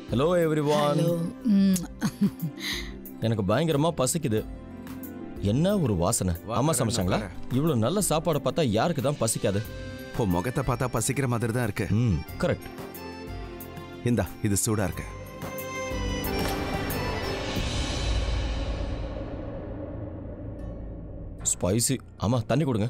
Hello everyone hello ம். எனக்கு பயங்கரமா பசிக்குது என்ன ஒரு வாசனை வா, அம்மா வரேன், சமைச்சாங்களா வரேன். இவ்வளவு நல்ல சாப்பாடை பார்த்தா யாருக்கு தான் பசிக்காது உன் முகத்தை பார்த்தா பசிக்கிற மாதிரி தான் இருக்கு ம் கரெக்ட் இந்தா இது சூடா இருக்கு ஸ்பைசி அம்மா தண்ணி கொடுங்க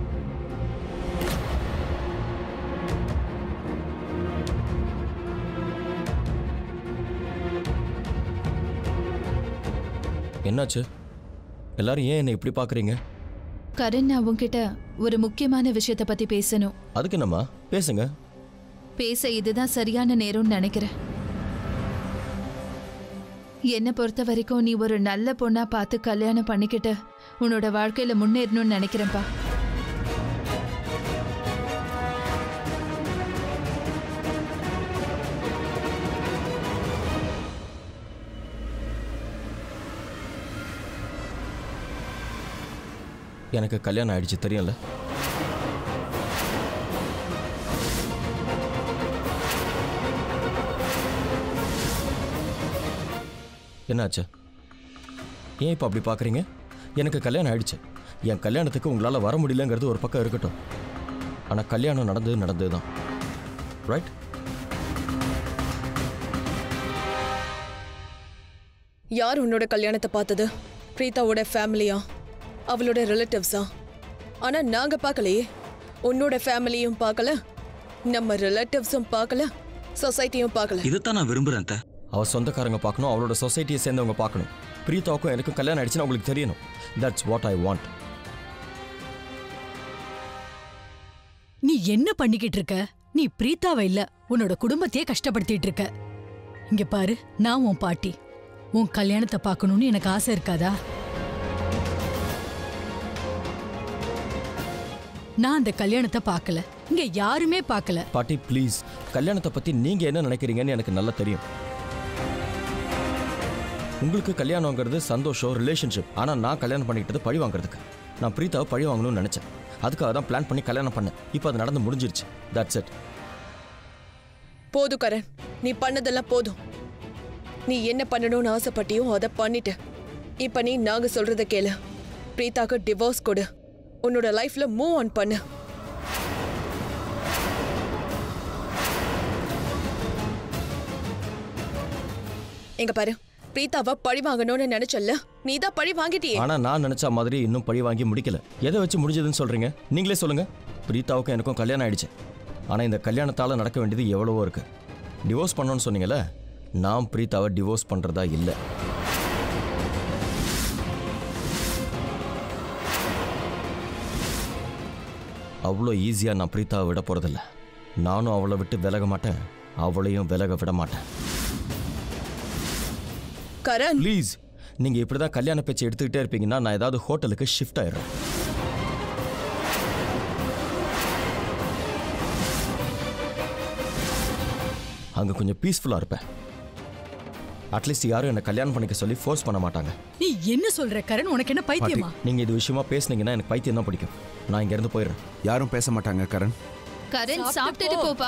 என்னாச்சு எல்லாரும் ஏன் என்னை இப்படி பார்க்குறீங்க கரண் நான் உன்கிட்ட ஒரு முக்கியமான விஷயத்தை பத்தி பேசணும் அதுக்கு என்னம்மா பேசுங்க பேச இதுதான் சரியான நேரம்னு நினைக்கிறேன் என்னை பொறுத்த வரைக்கும் நீ ஒரு நல்ல பொண்ணா பார்த்து கல்யாணம் பண்ணிக்கிட்டு உன்னோட வாழ்க்கையில முன்னேறணும்னு நினைக்கிறேன்ப்பா எனக்கு கல்யாணம் ஆயிடுச்சு தெரியும்ல என்னாச்சு ஏன் இப்போ அப்படி பார்க்குறீங்க எனக்கு கல்யாணம் ஆயிடுச்சு என் கல்யாணத்துக்கு உங்களால் வர முடியலங்கிறது ஒரு பக்கம் இருக்கட்டும் ஆனால் கல்யாணம் நடந்தது நடந்தது தான் ரைட் யார் உன்னோட கல்யாணத்தை பார்த்தது பிரீதாவோட ஃபேமிலியா அவளோட ரிலேட்டிவ்ஸா ஆனா நாங்க பார்க்கலையே உன்னோட ஃபேமிலியும் பார்க்கல நம்ம ரிலேட்டிவ்ஸும் பார்க்கல சொசைட்டியும் பார்க்கல இதைத்தான் நான் விரும்புறேன் அத்தை. அவள் சொந்தக்காரங்க பார்க்கணும் அவளோட சொசைட்டியை சேர்ந்தவங்க பார்க்கணும் பிரீதாவுக்கும் எனக்கும் கல்யாணம் ஆயிடுச்சுன்னு அவங்களுக்கு தெரியணும் தட்ஸ் வாட் ஐ வாண்ட் நீ என்ன பண்ணிக்கிட்டு இருக்க நீ பிரீத்தாவை இல்ல உன்னோட குடும்பத்தையே கஷ்டப்படுத்திட்டு இருக்க இங்க பாரு நான் உன் பாட்டி உன் கல்யாணத்தை பார்க்கணும்னு எனக்கு ஆசை இருக்காதா நான் அந்த கல்யாணத்தை பார்க்கல இங்க யாருமே பார்க்கல பாட்டி ப்ளீஸ் கல்யாணத்தை பற்றி நீங்கள் என்ன நினைக்கிறீங்கன்னு எனக்கு நல்லா தெரியும் உங்களுக்கு கல்யாணங்கிறது சந்தோஷம் ரிலேஷன்ஷிப் ஆனால் நான் கல்யாணம் பண்ணிக்கிட்டது பழி வாங்குறதுக்கு நான் பிரீத்தாவை பழி வாங்கணும்னு நினச்சேன் அதுக்காக தான் பிளான் பண்ணி கல்யாணம் பண்ணேன் இப்போ அது நடந்து முடிஞ்சிருச்சு தட்ஸ் இட் போதும் கரண் நீ பண்ணதெல்லாம் போதும் நீ என்ன பண்ணணும்னு ஆசைப்பட்டியோ அதை பண்ணிட்ட இப்ப நீ நாங்க சொல்றத கேளு பிரீதாக்கு டிவோர்ஸ் கொடு உன்னோட லைஃப்ல மூவ் ஆன் பண்ணு எங்க பாரு பிரீதாவை பழி வாங்கணும்னு நினைச்சல்ல நீ தான் பழி வாங்கிட்டியே ஆனால் நான் நினச்ச மாதிரி இன்னும் பழி வாங்கி முடிக்கல எதை வச்சு முடிஞ்சதுன்னு சொல்கிறீங்க நீங்களே சொல்லுங்கள் பிரீத்தாவுக்கும் எனக்கும் கல்யாணம் ஆயிடுச்சு ஆனால் இந்த கல்யாணத்தால் நடக்க வேண்டியது எவ்வளவோ இருக்குது டிவோர்ஸ் பண்ணணும்னு சொன்னீங்கல்ல நான் பிரீத்தாவை டிவோர்ஸ் பண்ணுறதா இல்லை அவ்வளோ ஈஸியாக நான் பிரீத்தாவை விட போகிறதில்ல நானும் அவளை விட்டு விலக மாட்டேன் அவளையும் விலக விட மாட்டேன் கரண் ப்ளீஸ் நீங்கள் இப்படி தான் கல்யாண பேச்சு எடுத்துக்கிட்டே இருப்பீங்கன்னா நான் ஏதாவது ஹோட்டலுக்கு ஷிஃப்ட் ஆயிடுறேன் அங்கே கொஞ்சம் பீஸ்ஃபுல்லாக இருப்பேன் அட்லீஸ்ட் யாரும் என்னை கல்யாணம் பண்ணிக்க சொல்லி ஃபோர்ஸ் பண்ண மாட்டாங்க நீ என்ன சொல்ற கரண் உனக்கு என்ன பாட்டி பைத்தியமா நீங்கள் இது விஷயமா பேசுனீங்கன்னா எனக்கு பைத்தியம் தான் பிடிக்கும் நான் இங்கேருந்து போயிடுறேன் யாரும் பேச மாட்டாங்க கரண் கரண் சாப்பிட்டுட்டு போப்பா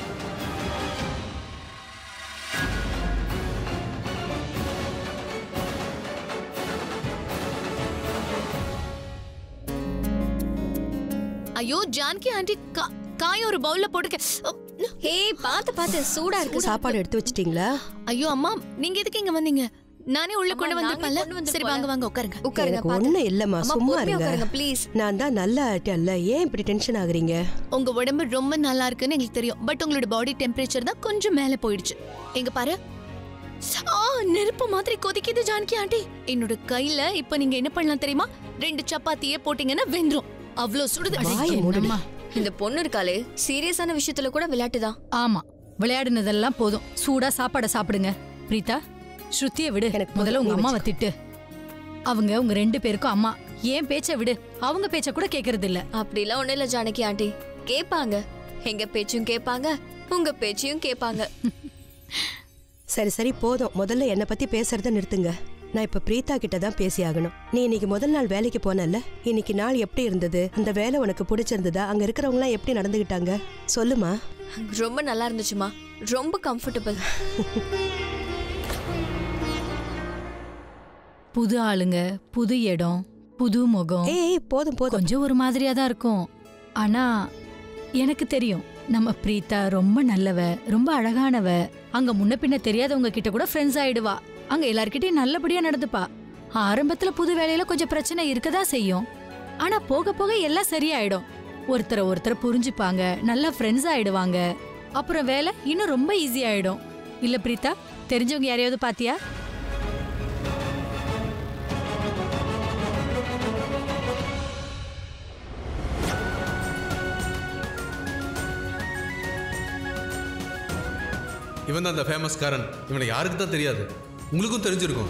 ஐயோ ஜானகி ஆண்டி கா- காய ஒரு பவுல்ல போட்டுக்க ஹே பாத்து பாத்து சூடா இருக்கு சாப்பாடு எடுத்து வச்சிட்டீங்களா ஐயோ அம்மா நீங்க எதுக்கு இங்க வந்தீங்க நானே உள்ள கொண்டு அம்மா, நானே வந்திருப்பேன்ல கொண்டு வந்திருப்போம்ல. சரி வாங்க வாங்க உட்காருங்க உட்காருங்க எனக்கு பாத்து ஒண்ணு இல்லம்மா அம்மா சும்மா பொறுமையா இருங்க உட்காருங்க ப்ளீஸ் நான் தான் நல்ல ஆட்டல்ல ஏன் இப்படி டென்ஷன் ஆகுறீங்க உங்க உடம்பு ரொம்ப நல்லா இருக்குன்னு எங்களுக்கு தெரியும் பட் உங்களோட பாடி டெம்பரேச்சர் தான் கொஞ்சம் மேல போயிடுச்சு எங்க பாரு ஆ நெருப்பு மாதிரி கொதிக்குது ஜானகி ஆண்டி என்னோட கையில இப்ப நீங்க என்ன பண்ணலாம் தெரியுமா ரெண்டு சப்பாத்தியே போட்டீங்கன்னா வெந்துரும் அவ்ளோ சுடுது வாயை மூடுடி. என்னம்மா? இந்த பொண்ணு இருக்காளே சீரியஸான விஷயத்துல கூட விளையாட்டு தான் ஆமா விளையாடுனதெல்லாம் போதும் சூடா சாப்பாட சாப்பிடுங்க பிரீதா ஸ்ருதியை விடு எனக்கு முதல்ல உங்க நீ அம்மாவை திட்டு அவங்க உங்க ரெண்டு பேருக்கும் அம்மா ஏன் பேச்ச விடு அவங்க பேச்ச கூட கேக்குறது இல்ல அப்படிலாம் ஒண்ணும் இல்ல ஜானகி ஆண்டி கேப்பாங்க எங்க பேச்சும் கேப்பாங்க உங்க பேச்சையும் கேப்பாங்க சரி சரி போதும் முதல்ல என்னை பத்தி பேசுறத நிறுத்துங்க நான் இப்ப பிரீதா கிட்ட தான் பேசி ஆகணும் நீ இன்னைக்கு முதல் நாள் வேலைக்கு போனல்ல இன்னைக்கு நாள் எப்படி இருந்தது அந்த வேலை உனக்கு பிடிச்சிருந்ததா அங்க இருக்கிறவங்க எல்லாம் எப்படி நடந்துகிட்டாங்க சொல்லுமா ரொம்ப நல்லா இருந்துச்சுமா ரொம்ப கம்ஃபர்டபுள் புது ஆளுங்க புது இடம் புது முகம் ஏய் ஏய், போதும் போதும் கொஞ்சம் ஒரு மாதிரியா தான் இருக்கும் ஆனா எனக்கு தெரியும் நம்ம பிரீதா ரொம்ப நல்லவ ரொம்ப அழகானவ அங்க முன்ன பின்ன தெரியாதவங்க கிட்ட கூட ஃப்ரெண்ட்ஸ் ஆயிடுவா அங்க எல்லார்கிட்டயும் நல்லபடியா நடந்துப்பா ஆரம்பத்துல புது வேலையில கொஞ்சம் பிரச்சனை இருக்கதா செய்யும் ஆனா போக போக எல்லாம் சரியாயிடும் ஒருத்தரை ஒருத்தரை புரிஞ்சுப்பாங்க நல்லா ஃப்ரெண்ட்ஸ் ஆயிடுவாங்க அப்புறம் வேலை இன்னும் ரொம்ப ஈஸி ஆயிடும் இல்ல பிரீதா தெரிஞ்சவங்க யாரையாவது பாத்தியா இவன் தான் அந்த ஃபேமஸ் காரன் இவனை யாருக்கு தான் தெரியாது உங்களுக்கும் தெரிஞ்சிருக்கும்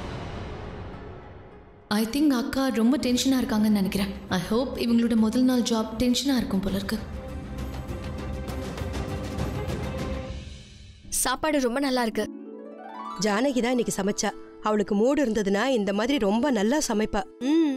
ஐ திங்க் அக்கா ரொம்ப டென்ஷனாக இருக்காங்கன்னு நினைக்கிறேன் ஐ ஹோப் இவங்களோட முதல் நாள் ஜாப் டென்ஷனாக இருக்கும் போல இருக்கு சாப்பாடு ரொம்ப நல்லா இருக்கு ஜானகி தான் இன்னைக்கு சமைச்சா அவளுக்கு மூடு இருந்ததுன்னா இந்த மாதிரி ரொம்ப நல்லா சமைப்பா ம்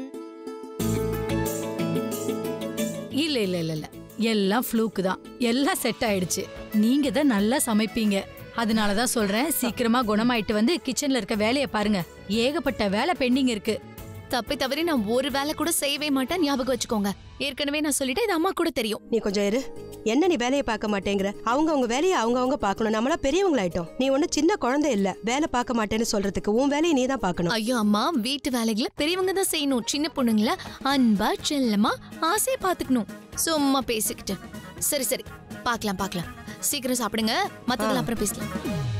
இல்ல இல்ல இல்ல இல்ல எல்லாம் ஃப்ளூக்கு தான் எல்லாம் செட் ஆயிடுச்சு நீங்க தான் நல்லா சமைப்பீங்க அதனால தான் சொல்றேன் சீக்கிரமா குணமாயிட்டு வந்து கிச்சன்ல இருக்க வேலையை பாருங்க ஏகப்பட்ட வேலை பெண்டிங் இருக்கு தப்பி தவறி நான் ஒரு வேலை கூட செய்யவே மாட்டேன் ஞாபகம் வச்சுக்கோங்க ஏற்கனவே நான் சொல்லிட்டேன் இது அம்மா கூட தெரியும் நீ கொஞ்சம் இரு என்ன நீ வேலையை பார்க்க மாட்டேங்கிற அவங்க அவங்க வேலையை அவங்க அவங்க பார்க்கணும் நம்மளா பெரியவங்களாயிட்டோம் நீ ஒன்றும் சின்ன குழந்தை இல்ல வேலை பார்க்க மாட்டேன்னு சொல்றதுக்கு உன் வேலையை நீ தான் பார்க்கணும் ஐயோ அம்மா வீட்டு வேலைகளை பெரியவங்க தான் செய்யணும் சின்ன பொண்ணுங்கள அன்பா செல்லமா ஆசையை பாத்துக்கணும் சும்மா பேசிக்கிட்டு சரி சரி பார்க்கலாம் பார்க்கலாம் சீக்கிரம் சாப்பிடுங்க மத்ததெல்லாம் அப்புறம் பேசலாம்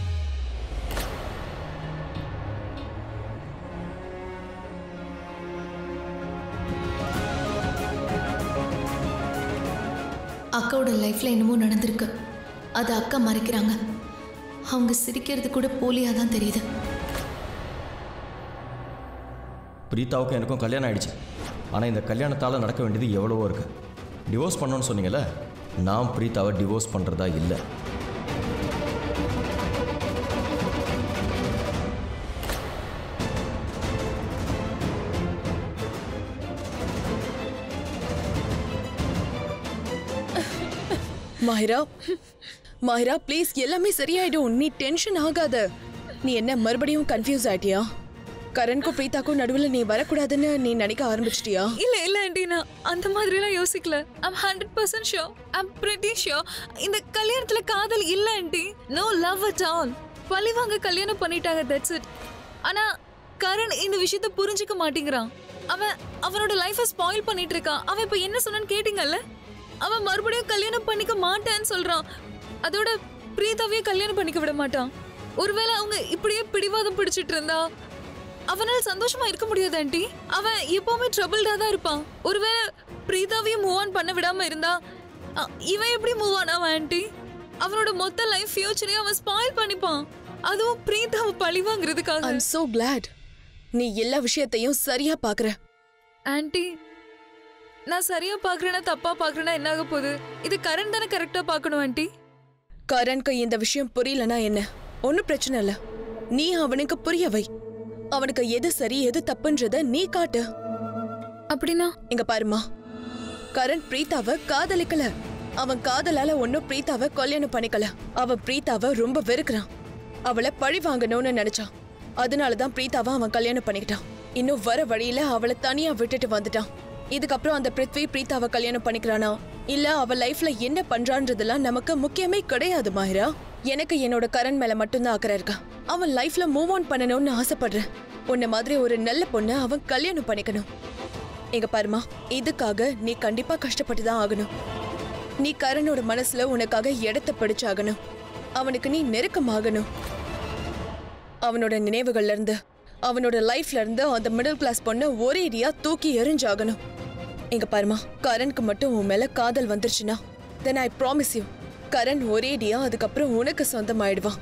அக்காவோட லைஃப்ல என்னமோ நடந்திருக்கு அது அக்கா மறைக்கிறாங்க அவங்க சிரிக்கிறது கூட போலியா தான் தெரியுது பிரீத்தாவுக்கும் எனக்கும் கல்யாணம் ஆயிடுச்சு ஆனால் இந்த கல்யாணத்தால் நடக்க வேண்டியது எவ்வளவோ இருக்கு டிவோர்ஸ் பண்ணோன்னு சொன்னீங்கல்ல நான் பிரீத்தாவை டிவோர்ஸ் பண்ணுறதா இல்லை மாஹிரா மாஹிரா ப்ளீஸ் எல்லாமே சரியாயிடும் நீ டென்ஷன் ஆகாத நீ என்ன மறுபடியும் கன்ஃபியூஸ் ஆயிட்டியா கரண்க்கும் பிரீதாக்கும் நடுவுல நீ வரக்கூடாதுன்னு நீ நினைக்க ஆரம்பிச்சிட்டியா இல்ல இல்ல ஆண்டி நான் அந்த மாதிரிலாம் யோசிக்கல I'm hundred percent sure I'm pretty sure இந்த கல்யாணத்துல காதல் இல்ல aunty no love at all பழிவாங்க கல்யாணம் பண்ணிட்டாங்க தட்ஸ் இட் ஆனா கரண் இந்த விஷயத்த புரிஞ்சுக்க மாட்டேங்கிறான் அவன் அவனோட லைஃபை ஸ்பாயில் பண்ணிட்டு இருக்கான் அவன் இப்ப என்ன சொன்னான்னு கேட்டீங்கல்ல அவன் மறுபடியும் கல்யாணம் பண்ணிக்க மாட்டேன்னு சொல்றான் அதோட பிரீதாவையே கல்யாணம் பண்ணிக்க விட மாட்டான் ஒருவேளை அவங்க இப்படியே பிடிவாதம் பிடிச்சிட்டு இருந்தா அவனால சந்தோஷமா இருக்க முடியாது ஆண்டி அவன் எப்பவுமே ட்ரபிள்டா தான் இருப்பான் ஒருவேளை பிரீதாவையும் மூவ் ஆன் பண்ண விடாம இருந்தா அ, இவன் எப்படி மூவ் ஆன் அவன் ஆண்டி அவனோட மொத்த லைஃப் ஃபியூச்சரையும் அவன் ஸ்பாயில் பண்ணிப்பான் அதுவும் பிரீதாவை பழி வாங்குறதுக்காக ஐம் so glad நீ எல்லா விஷயத்தையும் சரியா பாக்குற ஆண்டி நான் சரியா பாக்குறேன்னா தப்பா பாக்குறேன்னா என்ன ஆக போகுது இது கரண் தானே கரெக்டா பார்க்கணும் ஆண்டி கரண்க்கு இந்த விஷயம் புரியலனா என்ன ஒன்னும் பிரச்சனை இல்ல நீ அவனுக்கு புரிய வை அவனுக்கு எது சரி எது தப்புன்றத நீ காட்டு அப்படின்னா இங்க பாருமா கரண் பிரீதாவை காதலிக்கல அவன் காதலால ஒன்னும் பிரீதாவை கல்யாணம் பண்ணிக்கல அவன் பிரீதாவை ரொம்ப வெறுக்கிறான் அவளை பழி வாங்கணும்னு நினைச்சான் அதனாலதான் பிரீதாவை அவன் கல்யாணம் பண்ணிக்கிட்டான் இன்னும் வர வழியில அவளை தனியா விட்டுட்டு வந்துட்டான் இதுக்கப்புறம் அந்த பிருத்வி பிரீதாவை கல்யாணம் பண்ணிக்கிறானா இல்ல அவ லைஃப்ல என்ன பண்றான்றதெல்லாம் நமக்கு முக்கியமே கிடையாது மாஹிரா எனக்கு என்னோட கரண் மேல மட்டும்தான் அக்கறை இருக்கா அவன் லைஃப்ல மூவ் ஆன் பண்ணணும்னு ஆசைப்படுறேன் உன்ன மாதிரி ஒரு நல்ல பொண்ணை அவன் கல்யாணம் பண்ணிக்கணும் இங்க பாருமா இதுக்காக நீ கண்டிப்பா கஷ்டப்பட்டு தான் ஆகணும் நீ கரனோட மனசுல உனக்காக இடத்த பிடிச்சாகணும் அவனுக்கு நீ நெருக்கமாகணும் அவனோட நினைவுகள்ல இருந்து அவனோட லைஃப்ல இருந்து அந்த மிடில் கிளாஸ் பொண்ணை ஒரேடியா தூக்கி எறிஞ்சாகணும் இங்க பாருமா கரனுக்கு மட்டும் உன் மேல காதல் வந்துருச்சுன்னா then I promise you Karan ஒரேடியா அதுக்கப்புறம் உனக்கு சொந்தமாயிடுவான்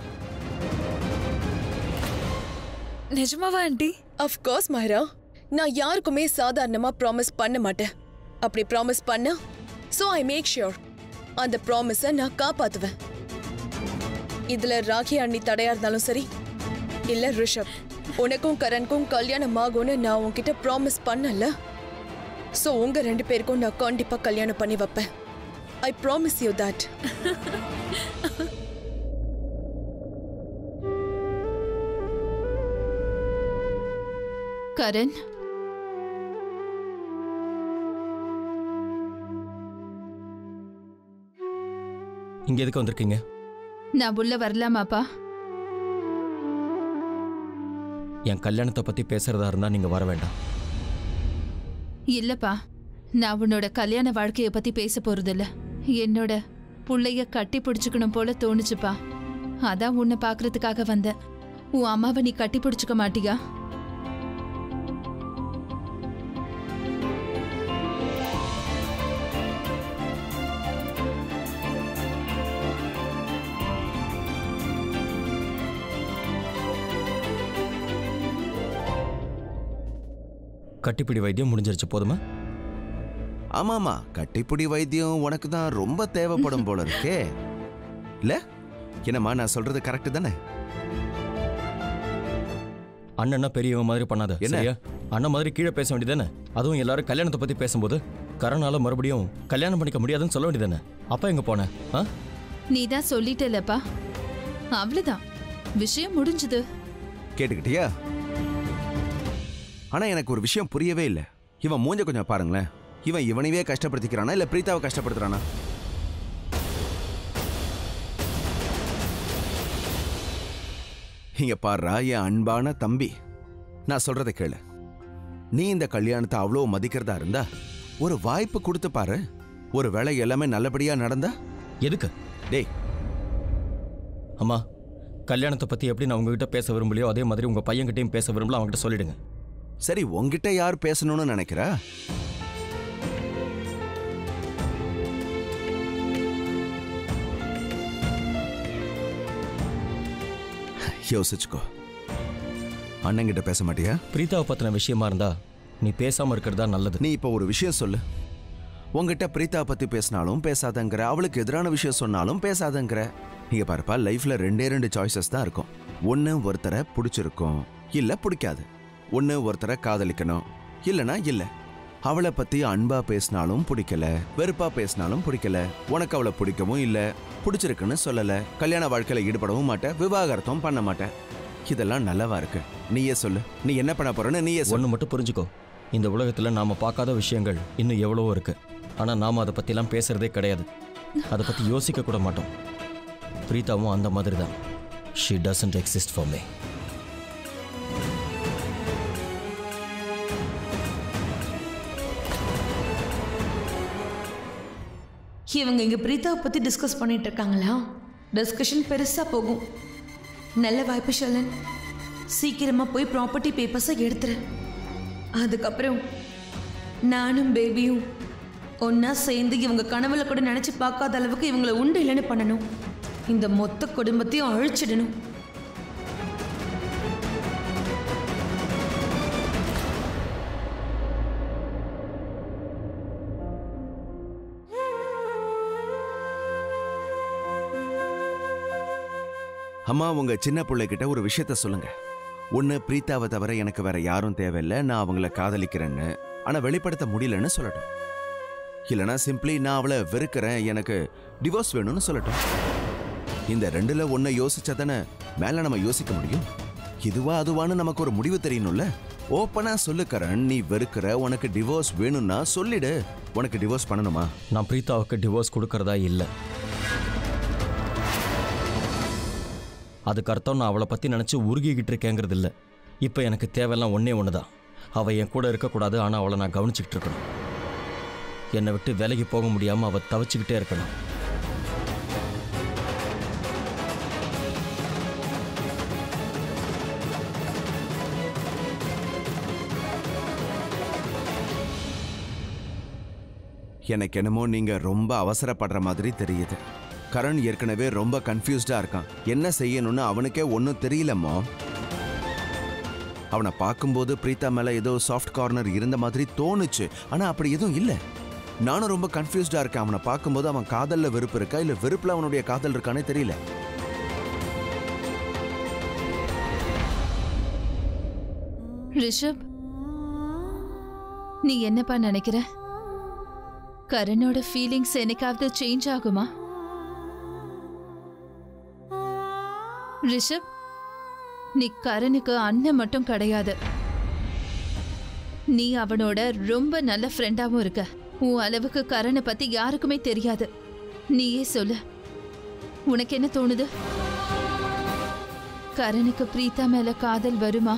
நிஜமாவா ஆண்டி அஃப்கோர்ஸ் மாயரா நான் யாருக்குமே சாதாரணமா ப்ராமிஸ் பண்ண மாட்டேன் அப்படி ப்ராமிஸ் பண்ணா ஸோ ஐ மேக் ஷியோர் அந்த ப்ராமிஸை நான் காப்பாத்துவேன் இதுல ராகி அண்ணி தடையா இருந்தாலும் சரி இல்ல ரிஷப் உனக்கும் கரனுக்கும் கல்யாணம் ஆகும்னு நான் உன்கிட்ட ப்ராமிஸ் பண்ணல ஸோ உங்க ரெண்டு பேருக்கும் நான் கண்டிப்பா கல்யாணம் பண்ணி வைப்பேன் I promise you that Karan இங்க எதுக்கு வந்திருக்கீங்க நான் உள்ள வரலாமாப்பா என் கல்யாணத்தை பத்தி பேசுறதா இருந்தா நீங்க வர வேண்டாம் இல்லப்பா நான் உன்னோட கல்யாண வாழ்க்கைய பத்தி பேச போறதில்ல என்னோட புள்ளைய கட்டி பிடிச்சுக்கணும் போல தோணுச்சுப்பா அதான் உன்னை பார்க்கறதுக்காக வந்தேன் உன் அம்மாவை நீ கட்டி பிடிச்சுக்க மாட்டியா கட்டிப்பிடி வைத்தியம் முடிஞ்சிருச்சு போதுமா ஆமாமா கட்டிப்புடி வைத்தியம் உனக்கு தான் ரொம்ப தேவைப்படும் போல இருக்கே இல்ல என்னம்மா நான் சொல்றது கரெக்ட் தானே அண்ணன்னா பெரியவன் மாதிரி பண்ணாத என்ன? சரியா அண்ணன் மாதிரி கீழே பேச வேண்டியதானே அதுவும் எல்லாரும் கல்யாணத்தை பத்தி பேசும்போது கரனால மறுபடியும் கல்யாணம் பண்ணிக்க முடியாதுன்னு சொல்ல வேண்டியதானே அப்பா எங்க போன ஆ நீ தான் சொல்லிட்டலப்பா அவ்வளவுதான் விஷயம் முடிஞ்சது கேட்டுக்கிட்டியா ஆனா எனக்கு ஒரு விஷயம் புரியவே இல்லை இவன் மூஞ்ச கொஞ்சம் பாருங்களேன் இவன் இவனையே கஷ்டப்படுத்திக்கிறானா இல்ல பிரீத்தாவை கஷ்டப்படுத்துறானா இங்க பாருடா என் அன்பான தம்பி நான் சொல்றதை கேளு நீ இந்த கல்யாணத்தை அவ்வளோ மதிக்கிறதா இருந்தா ஒரு வாய்ப்பு கொடுத்து பாரு ஒரு வேளை எல்லாமே நல்லபடியா நடந்தா எதுக்கு டேய் அம்மா கல்யாணத்தை பத்தி எப்படி நான் உங்ககிட்ட பேச விரும்பலையோ அதே மாதிரி உங்க பையன்கிட்டயும் பேச விரும்பல அவங்ககிட்ட சொல்லிடுங்க சரி உன்கிட்ட யார் பேசணும்னு நினைக்கிறா யோசிச்சுக்கோ அண்ணங்கிட்ட பேச மாட்டியா பிரீதாவை பத்தின விஷயமா இருந்தா நீ பேசாம இருக்கிறதா நல்லது நீ இப்போ ஒரு விஷயம் சொல்லு உங்ககிட்ட பிரீதா பத்தி பேசினாலும் பேசாதங்கிற அவளுக்கு எதிரான விஷயம் சொன்னாலும் பேசாதங்கிற நீங்க பாருப்பா லைஃப்ல ரெண்டே ரெண்டு சாய்ஸஸ் தான் இருக்கும் ஒன்னு ஒருத்தரை பிடிச்சிருக்கும் இல்ல பிடிக்காது ஒன்னு ஒருத்தரை காதலிக்கணும் இல்லனா இல்ல அவளை பத்தி அன்பா பேசினாலும் பிடிக்கல வெறுப்பா பேசினாலும் பிடிக்கல உனக்கு அவளை பிடிக்கவும் இல்ல பிடிச்சிருக்குன்னு சொல்லல கல்யாண வாழ்க்கையில ஈடுபடவும் மாட்ட விவாகரத்தும் பண்ண மாட்ட இதெல்லாம் நல்லவா இருக்கு நீயே சொல்லு நீ என்ன பண்ண போறன்னு நீயே சொல்லு ஒன்று மட்டும் புரிஞ்சுக்கோ இந்த உலகத்துல நாம பார்க்காத விஷயங்கள் இன்னும் எவ்வளவோ இருக்கு ஆனா நாம அதை பத்திலாம் பேசுறதே கிடையாது அதை பத்தி யோசிக்க கூட மாட்டோம் பிரீதாவும் அந்த மாதிரி தான் she doesn't exist for me இவங்க இங்க பிரீதாவை பத்தி டிஸ்கஸ் பண்ணிட்டு இருக்காங்களா டிஸ்கஷன் பெருசா போகும் நல்ல வாய்ப்பு ஷலன் சீக்கிரமா போய் ப்ராப்பர்ட்டி பேப்பர்ஸை எடுத்துரு அதுக்கப்புறம் நானும் பேபியும் ஒன்னா சேர்ந்து இவங்க கனவுல கூட நினைச்சு பார்க்காத அளவுக்கு இவங்கள உண்டு இல்லைன்னு பண்ணணும் இந்த மொத்த குடும்பத்தையும் அழிச்சிடணும் அம்மா உங்க சின்ன பிள்ளைகிட்ட ஒரு விஷயத்த சொல்லுங்க ஒன்னு பிரீத்தாவை தவிர எனக்கு வேற யாரும் தேவையில்லை நான் அவங்கள காதலிக்கிறேன்னு ஆனா வெளிப்படுத்த முடியலன்னு சொல்லட்டும் இல்லனா சிம்பிளி நான் அவளை வெறுக்கிறேன் எனக்கு டிவோர்ஸ் வேணும்னு சொல்லட்டும் இந்த ரெண்டுல ஒன்ன யோசிச்சா தானே மேல நம்ம யோசிக்க முடியும் இதுவா அதுவான்னு நமக்கு ஒரு முடிவு தெரியணும்ல ஓப்பனா சொல்லு கரண் நீ வெறுக்கிற உனக்கு டிவோர்ஸ் வேணும்னா சொல்லிடு உனக்கு டிவோர்ஸ் பண்ணணுமா நான் பிரீதாவுக்கு டிவோர்ஸ் கொடுக்கறதா இல்லை அதுக்கு அர்த்தம் நான் அவளை பற்றி நினச்சி உருகிக்கிட்டு இருக்கேங்கிறது இல்லை இப்போ எனக்கு தேவையெல்லாம் ஒன்றே ஒன்று தான் அவள் என் கூட இருக்கக்கூடாது ஆனால் அவளை நான் கவனிச்சுக்கிட்டு இருக்கணும் என்னை விட்டு வேலைக்கு போக முடியாமல் அவள் தவிச்சுக்கிட்டே இருக்கணும் எனக்கு என்னமோ நீங்க ரொம்ப அவசரப்படுற மாதிரி தெரியுது கரண் ஏற்கனவே ரொம்ப கன்ஃபியூஸ்டா இருக்கான் என்ன செய்யணும்னு அவனுக்கே ஒன்றும் தெரியலம்மா அவனை பார்க்கும்போது பிரீதா மேல ஏதோ சாஃப்ட் கார்னர் இருந்த மாதிரி தோணுச்சு ஆனா அப்படி எதுவும் இல்லை நானும் ரொம்ப கன்ஃபியூஸ்டா இருக்கேன் அவனை பார்க்கும்போது அவன் காதல்ல வெறுப்பு இருக்கா இல்ல வெறுப்புல அவனுடைய காதல் இருக்கானே தெரியல ரிஷப் நீ என்னப்பா நினைக்கிற கரனோட ஃபீலிங்ஸ் என்னைக்காவது சேஞ்ச் ஆகுமா ரிஷப் நீ கரனுக்கு அண்ணன் மட்டும் கிடையாது நீ அவனோட ரொம்ப நல்ல ஃப்ரெண்டாவும் இருக்க உன் அளவுக்கு கரனை பத்தி யாருக்குமே தெரியாது நீயே சொல்லு உனக்கு என்ன தோணுது கரனுக்கு பிரீதா மேல காதல் வருமா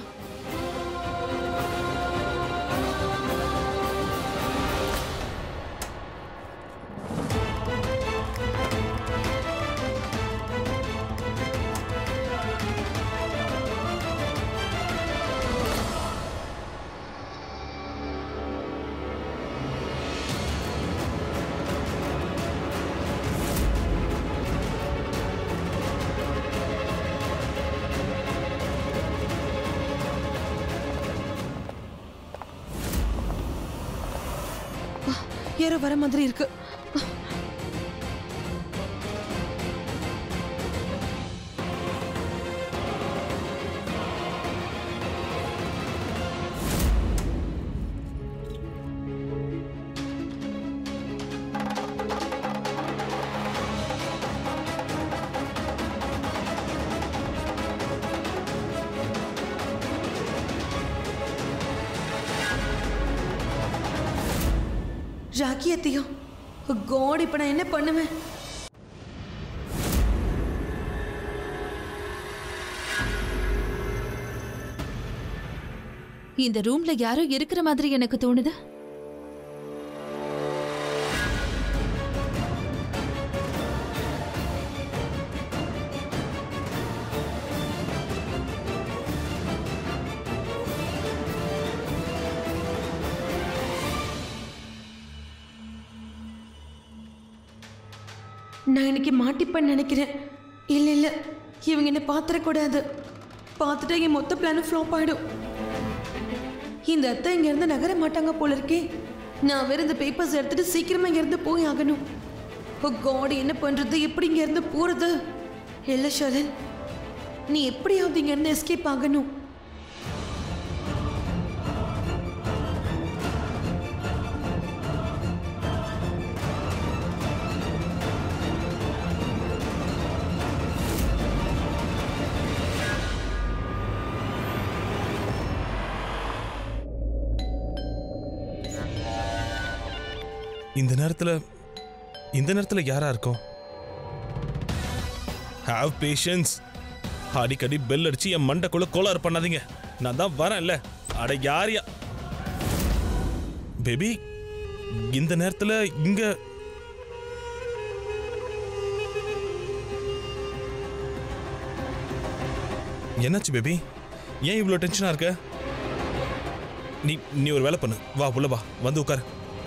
யாரோ வர மாதிரி இருக்கு ராக்கி அத்தியா காட் இப்போ நான் என்ன பண்ணுவேன் இந்த ரூம்ல யாரோ இருக்கிற மாதிரி எனக்கு தோணுது நான் இன்னைக்கு மாட்டிப்பேன்னு நினைக்கிறேன் இல்லை இல்லை இவங்க என்ன பார்த்துடக்கூடாது பார்த்துட்டா என் மொத்த பிளானும் ஃப்ளாப் ஆகிடும் இந்த அத்தை இங்கேருந்து நகர மாட்டாங்க போல இருக்கே நான் வேற இந்த பேப்பர்ஸ் எடுத்துட்டு சீக்கிரமா இங்கேருந்து போய் ஆகணும் ஓ காட் என்ன பண்ணுறது எப்படி இங்கேருந்து போகிறது இல்லை ஷலன் நீ எப்படியாவது இங்கேருந்து எஸ்கேப் ஆகணும் இந்த நேரத்துல இந்த நேரத்துல யாரா இருக்கும் ஹாவ் பேஷன்ஸ் அடிக்கடி பெல் அடிச்சு என் மண்டைக்குள்ள கோளாறு பண்ணாதீங்க நான் தான் வரேன்ல அட யாரியா பேபி இந்த நேரத்துல இங்க என்னாச்சு பேபி ஏன் இவ்வளோ டென்ஷனா இருக்க நீ நீ ஒரு வேலை பண்ணு வா உள்ள வா வந்து உட்காரு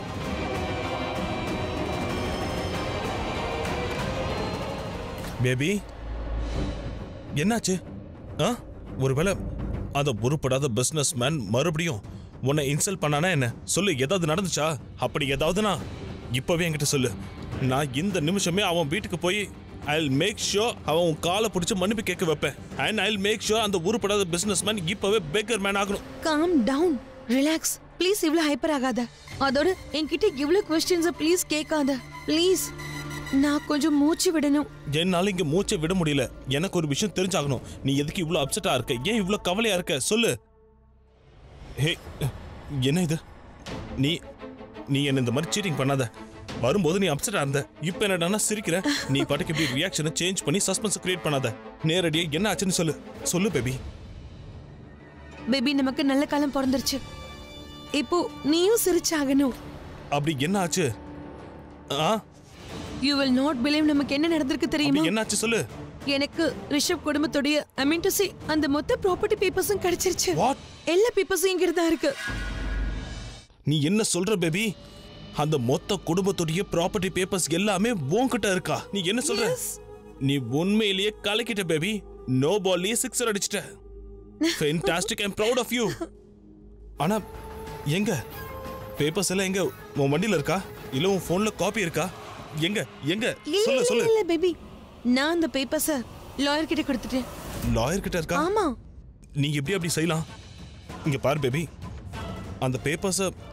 பேபி என்னாச்சு ஆ ஒருவேளை அந்த உருப்படாத பிசினஸ் மேன் மறுபடியும் உன்னை இன்சல்ட் பண்ணானா என்ன சொல்லு ஏதாவது நடந்துச்சா அப்படி ஏதாவதுனா இப்பவே என்கிட்ட சொல்லு நான் இந்த நிமிஷமே அவன் வீட்டுக்கு போய் ஐ மேக் ஷோர் அவன் உன் காலை பிடிச்சி மன்னிப்பு கேட்க வைப்பேன் அண்ட் ஐ மேக் ஷோர் அந்த உருப்படாத பிசினஸ் மேன் இப்பவே பேக்கர் மேன் ஆகணும் காம் டவுன் ரிலாக்ஸ் ப்ளீஸ் இவ்வளோ ஹைப்பர் ஆகாத அதோட என்கிட்ட இவ்வளோ கொஸ்டின்ஸை ப்ளீஸ் கேட்காத ப்ளீஸ் நான் கொஞ்சம் மூச்சு விடணும் என்னால இங்க மூச்சை விட முடியல எனக்கு ஒரு விஷயம் தெரிஞ்சாகணும் நீ எதுக்கு இவ்வளவு அப்செட்டா இருக்க ஏன் இவ்வளவு கவலையா இருக்க சொல்லு ஹே என்ன இது நீ நீ என்ன இந்த மாதிரி சீட்டிங் பண்ணாத வரும்போது நீ அப்செட்டா இருந்த இப்போ என்னடா சிரிக்கிற நீ பாட்டுக்கு இப்படி ரியாக்ஷனை சேஞ்ச் பண்ணி சஸ்பென்ஸ் கிரியேட் பண்ணாத நேரடியா என்ன ஆச்சுன்னு சொல்லு சொல்லு பேபி பேபி நமக்கு நல்ல காலம் பிறந்துருச்சு இப்போ நீயும் சிரிச்சாகணும் அப்படி என்ன ஆச்சு ah you will not believe நமக்கு என்ன நடந்திருக்கு தெரியுமா அப்படி என்னாச்சு சொல்லு எனக்கு ரிஷப் குடும்பத்துடைய ஐ மீன் டு சே அந்த மொத்த ப்ராப்பர்ட்டி பேப்பர்ஸும் கிடைச்சிருச்சு What? எல்லா பேப்பர்ஸும் இங்க தான் இருக்கு நீ என்ன சொல்ற பேபி அந்த மொத்த குடும்பத்துடைய ப்ராப்பர்ட்டி பேப்பர்ஸ் எல்லாமே உன்கிட்ட இருக்கா நீ என்ன சொல்ற நீ உண்மையிலேயே கலக்கிட்ட பேபி நோ பால்லயே சிக்ஸர் அடிச்சிட்ட fantastic I'm proud of you ஆனா எங்க பேப்பர்ஸ் எல்லாம் எங்க உன் வண்டியில இருக்கா இல்ல உன் போன்ல காப்பி இருக்கா எங்க எங்க இல்ல சொல்லு இல்ல சொல்லு இல்ல பேபி நான் அந்த பேப்பர்ஸ லாயர் கிட்ட கொடுத்துட்டேன் லாயர் கிட்ட இருக்கா ஆமா நீ எப்படி அப்படி செய்யலாம் இங்க பாரு பேபி அந்த பேப்பர்ஸை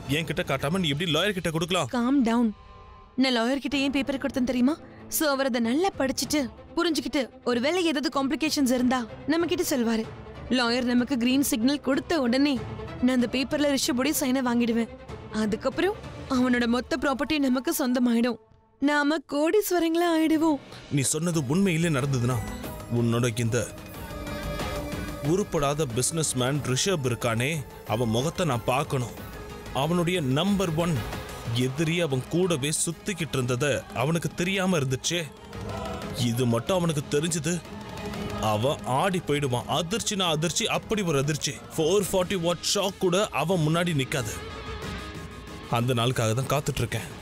என்கிட்ட காட்டாம நீ எப்படி லாயர் கிட்ட கொடுக்கலாம் காம் டவுன் நான் லாயர் கிட்ட ஏன் பேப்பர் கொடுத்தேன் தெரியுமா சோ அவர் அதை நல்லா படிச்சுட்டு புரிஞ்சுக்கிட்டு ஒருவேளை ஏதாவது காம்ப்ளிகேஷன்ஸ் இருந்தா நம்ம கிட்ட சொல்வாரு லாயர் நமக்கு கிரீன் சிக்னல் கொடுத்த உடனே நான் அந்த பேப்பர்ல ரிஷபுடி சைனை வாங்கிடுவேன் அதுக்கப்புறம் அவனோட மொத்த ப்ராப்பர்ட்டி நமக்கு சொந்தமாயிடும் நாம கோடீஸ்வரங்களா ஆயிடுவோம் நீ சொன்னது உண்மையிலே நடந்ததுன்னா உன்னோட இந்த உருப்படாத பிசினஸ் மேன் ரிஷப் இருக்கானே அவன் முகத்தை நான் பார்க்கணும் அவனுடைய நம்பர் ஒன் எதிரி அவன் கூடவே சுத்திக்கிட்டு இருந்தத அவனுக்கு தெரியாம இருந்துச்சே இது மட்டும் அவனுக்கு தெரிஞ்சது அவன் ஆடி போயிடுவான் அதிர்ச்சினா அதிர்ச்சி அப்படி ஒரு அதிர்ச்சி ஃபோர் ஃபார்ட்டி வாட் ஷாக் கூட அவன் முன்னாடி நிக்காது அந்த நாளுக்காக தான் காத்துட்டு இருக்கேன்